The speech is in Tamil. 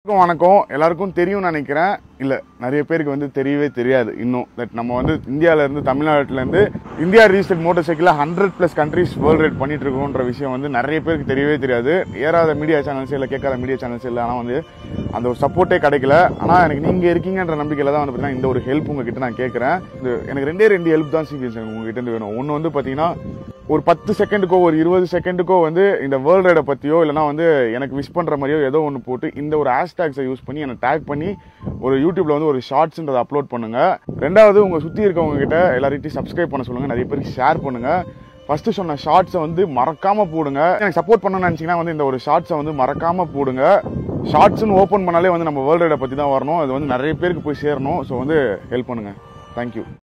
எல்லாருக்கும் வணக்கம் எல்லாருக்கும் தெரியும்னு நினைக்கிறேன் இல்ல நிறைய பேருக்கு வந்து தெரியவே தெரியாது இன்னும் தட் நம்ம வந்து இந்தியால இருந்து தமிழ்நாட்டுல இருந்து India reset motorcycle hundred plus countries world ride பண்ணிட்டு இருக்கோன்ற விஷயம் வந்து நிறைய பேருக்கு தெரியவே தெரியாது ஏறாத மீடியா சேனல்ஸ் இல்ல கேட்காத மீடியா சேனல்ஸ் இல்ல ஆனா வந்து அந்த ஒரு சப்போர்ட்டே கிடைக்கல ஆனா எனக்கு நீங்க இருக்கீங்கன்ற நம்பிக்கையில தான் வந்து பாத்தீங்கன்னா இந்த ஒரு ஹெல்ப் உங்ககிட்ட நான் கேட்கறேன் இது எனக்கு ரெண்டே ரெண்டு ஹெல்ப் தான் சீரியஸ் உங்ககிட்ட இருந்து வேணும் ஒன்னு வந்து பாத்தீங்கன்னா ஒரு பத்து செகண்டுக்கோ ஒரு இருபது செகண்டுக்கோ வந்து இந்த வேர்ல்ட் ரைடை பற்றியோ இல்லைனா வந்து எனக்கு விஷ் பண்ணுற மாதிரியோ ஏதோ ஒன்று போட்டு இந்த ஒரு ஹேஷ்டேக்ஸை யூஸ் பண்ணி என்னை டேக் பண்ணி ஒரு யூடியூப்ல வந்து ஒரு ஷார்ட்ஸ்ன்றதை அப்லோட் பண்ணுங்க ரெண்டாவது உங்கள் சுற்றி இருக்கவங்க கிட்ட எல்லார்கிட்டையும் சப்ஸ்கிரைப் பண்ண சொல்லுங்கள் நிறைய பேருக்கு ஷேர் பண்ணுங்க ஃபர்ஸ்ட் சொன்ன ஷார்ட்ஸை வந்து மறக்காம போடுங்க எனக்கு சப்போர்ட் பண்ணணும்னு நினச்சிங்கன்னா வந்து இந்த ஒரு ஷார்ட்ஸை வந்து மறக்காம போடுங்க ஷார்ட்ஸ்னு ஓப்பன் பண்ணாலே வந்து நம்ம வேர்ல்ட் ரைடை பற்றி தான் வரணும் அது வந்து நிறைய பேருக்கு போய் சேரணும் ஸோ வந்து ஹெல்ப் பண்ணுங்க தேங்க்யூ